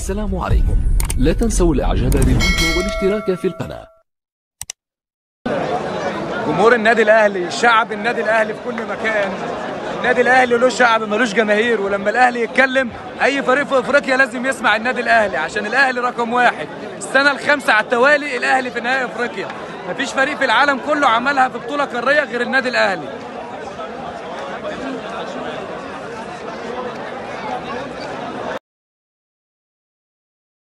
السلام عليكم لا تنسوا الاعجاب بالفيديو والاشتراك في القناة جمهور النادي الاهلي شعب النادي الاهلي في كل مكان النادي الاهلي له شعب ملوش جماهير ولما الاهلي يتكلم اي فريق في افريقيا لازم يسمع النادي الاهلي عشان الاهلي رقم واحد السنه الخامسه على التوالي الاهلي في نهائي افريقيا مفيش فريق في العالم كله عملها في بطوله قاريه غير النادي الاهلي